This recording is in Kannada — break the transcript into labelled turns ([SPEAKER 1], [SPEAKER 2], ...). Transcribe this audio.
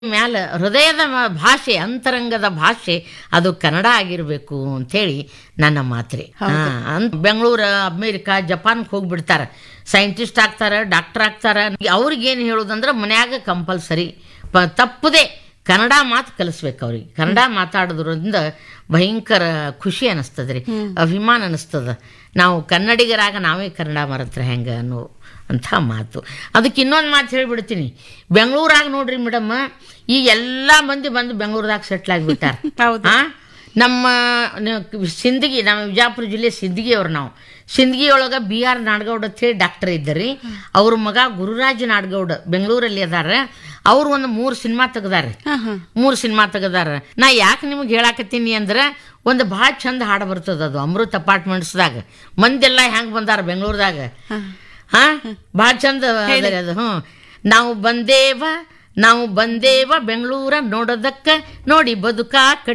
[SPEAKER 1] ಮ್ಯಾಲ ಹೃದಯದ ಮ- ಭಾಷೆ ಅಂತರಂಗದ ಭಾಷೆ ಅದು ಕನ್ನಡ ಆಗಿರ್ಬೇಕು ಅಂತೇಳಿ ನನ್ನ ಮಾತ್ರಿ ಬೆಂಗಳೂರು ಅಮೇರಿಕಾ ಜಪಾನ್ಗೆ ಹೋಗ್ಬಿಡ್ತಾರ ಸೈಂಟಿಸ್ಟ್ ಆಗ್ತಾರ ಡಾಕ್ಟರ್ ಆಗ್ತಾರ ಅವ್ರಿಗೇನು ಹೇಳೋದಂದ್ರೆ ಮನ್ಯಾಗ ಕಂಪಲ್ಸರಿ ತಪ್ಪದೆ ಕನ್ನಡ ಮಾತು ಕಲಿಸ್ಬೇಕು ಅವ್ರಿಗೆ ಕನ್ನಡ ಮಾತಾಡೋದ್ರಿಂದ ಭಯಂಕರ ಖುಷಿ ಅನಿಸ್ತದ್ರಿ ಅಭಿಮಾನ ಅನಿಸ್ತದ ನಾವು ಕನ್ನಡಿಗರಾಗ ನಾವೇ ಕನ್ನಡ ಮರತ್ರ ಹೆಂಗ ಅನ್ನೋ ಅಂಥ ಮಾತು ಅದಕ್ಕೆ ಇನ್ನೊಂದು ಮಾತು ಹೇಳ್ಬಿಡ್ತೀನಿ ಬೆಂಗಳೂರಾಗ ನೋಡ್ರಿ ಮೇಡಮ್ ಈ ಎಲ್ಲ ಮಂದಿ ಬಂದು ಬೆಂಗಳೂರದಾಗ ಸೆಟ್ಲ್ ಆಗಿಬಿಟ್ಟಾರ
[SPEAKER 2] ಹೌದು.
[SPEAKER 1] ಆ? ನಮ್ಮ ನ- ಸಿಂದಗಿ ನಮ್ಮ ವಿಜಾಪುರ ಜಿಲ್ಲೆ ಸಿಂದಗಿ ಅವ್ರು ನಾವು ಸಿಂದಗಿ ಒಳಗ ಬಿ ಆರ್ ನಾಡಗೌಡ ಅಂತ ಹೇಳಿ ಡಾಕ್ಟರ್ ಇದ್ದರಿ ಅವ್ರ ಮಗ ಗುರುರಾಜ್ ನಾಡಗೌಡ ಬೆಂಗಳೂರಲ್ಲಿ ಅದಾರ ಅವ್ರು ಒಂದು ಮೂರು ಸಿನಿಮಾ ತೆಗ್ದಾರ
[SPEAKER 2] ಹಾ ಹಾ
[SPEAKER 1] ಮೂರು ಸಿನಿಮಾ ತೆಗದಾರ ನಾ ಯಾಕೆ ನಿಮ್ಗೆ ಹೇಳಾಕತ್ತೀನಿ ಅಂದ್ರೆ ಒಂದು ಭಾಳ ಚಂದ ಹಾಡು ಬರ್ತದ ಅದು ಅಮೃತ್ ಅಪಾರ್ಟ್ಮೆಂಟ್ಸ್ದಾಗ ಮಂದೆಲ್ಲ ಹೆಂಗ್ ಬಂದಾರ ಬೆಂಗಳೂರದಾಗ ಹಾ ಭಾಳ ಚಂದ ಅದರಿ ಅದು ಹ್ಞೂ ನಾವು ಬಂದೇವ ನಾವು ಬಂದೇವ ಬೆಂಗಳೂರ ನೋಡೋದಕ್ಕ ನೋಡಿ ಬದುಕಾ